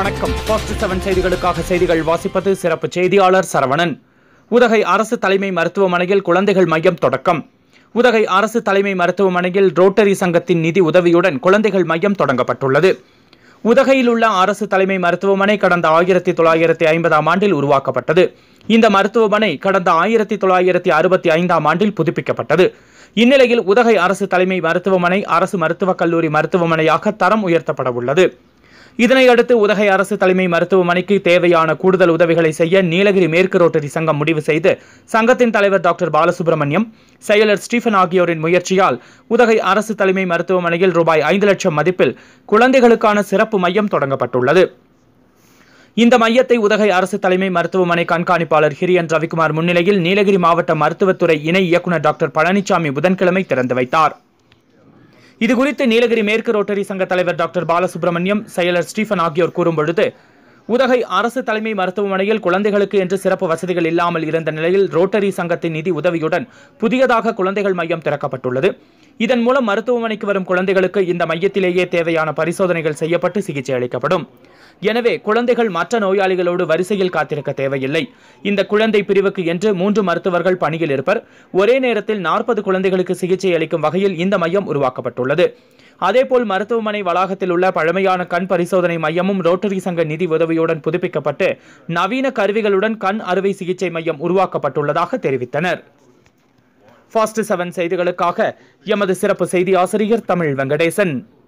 வணக்கம் past seven செய்திகளுக்காக செய்திகள் வாசிப்பது சிறப்பு செய்தியாளர் சரவணன் உதகை அரசு தலைமை மருத்துவமனையில் குழந்தைகள் மையம் தொடக்கம் உதகை அரசு தலைமை மருத்துவமனையில் ரோட்டரி சங்கத்தின் நிதி உதவியுடன் குழந்தைகள் மையம் தொடங்கப்பட்டுள்ளது உதகையில் உள்ள அரசு தலைமை மருத்துவமனை கடந்த ஆயிரத்தி தொள்ளாயிரத்தி ஐம்பதாம் ஆண்டில் உருவாக்கப்பட்டது இந்த மருத்துவமனை கடந்த ஆயிரத்தி தொள்ளாயிரத்தி அறுபத்தி ஐந்தாம் ஆண்டில் புதுப்பிக்கப்பட்டது இந்நிலையில் உதகை அரசு தலைமை மருத்துவமனை அரசு மருத்துவக் கல்லூரி மருத்துவமனையாக தரம் உயர்த்தப்பட உள்ளது இதனையடுத்து உதகை அரசு தலைமை மருத்துவமனைக்கு தேவையான கூடுதல் உதவிகளை செய்ய நீலகிரி மேற்கு ரோட்டரி சங்கம் முடிவு செய்து சங்கத்தின் தலைவர் டாக்டர் பாலசுப்ரமணியம் செயலர் ஸ்டீஃபன் ஆகியோரின் முயற்சியால் உதகை அரசு தலைமை மருத்துவமனையில் ரூபாய் ஐந்து லட்சம் மதிப்பில் குழந்தைகளுக்கான சிறப்பு மையம் தொடங்கப்பட்டுள்ளது இந்த மையத்தை உதகை அரசு தலைமை மருத்துவமனை கண்காணிப்பாளர் ஹிரியன் ரவிக்குமார் முன்னிலையில் நீலகிரி மாவட்ட மருத்துவத்துறை இணை இயக்குநர் டாக்டர் பழனிசாமி புதன்கிழமை திறந்து வைத்தார் இதுகுறித்து நீலகிரி மேற்கு ரோட்டரி சங்க தலைவர் டாக்டர் பாலசுப்ரமணியம் செயலர் ஸ்டீஃபன் ஆகியோர் கூறும்பொழுது உதகை அரசு தலைமை மருத்துவமனையில் குழந்தைகளுக்கு என்று சிறப்பு வசதிகள் இல்லாமல் இருந்த நிலையில் ரோட்டரி சங்கத்தின் நிதி உதவியுடன் புதியதாக குழந்தைகள் மையம் திறக்கப்பட்டுள்ளது இதன் மூலம் மருத்துவமனைக்கு வரும் குழந்தைகளுக்கு இந்த மையத்திலேயே தேவையான பரிசோதனைகள் செய்யப்பட்டு சிகிச்சை அளிக்கப்படும் எனவே குழந்தைகள் மற்ற நோயாளிகளோடு வரிசையில் காத்திருக்க தேவையில்லை இந்த குழந்தை பிரிவுக்கு என்று மூன்று மருத்துவர்கள் பணியில் இருப்பர் ஒரே நேரத்தில் நாற்பது குழந்தைகளுக்கு சிகிச்சை அளிக்கும் வகையில் இந்த மையம் உருவாக்கப்பட்டுள்ளது அதேபோல் மருத்துவமனை வளாகத்தில் உள்ள பழமையான கண் பரிசோதனை மையமும் ரோட்டரி சங்க நிதி உதவியுடன் புதுப்பிக்கப்பட்டு நவீன கருவிகளுடன் கண் அறுவை சிகிச்சை மையம் உருவாக்கப்பட்டுள்ளதாக தெரிவித்தனர் ஃபாஸ்ட் செவன் செய்திகளுக்காக எமது சிறப்பு செய்தி ஆசிரியர் தமிழ் வெங்கடேசன்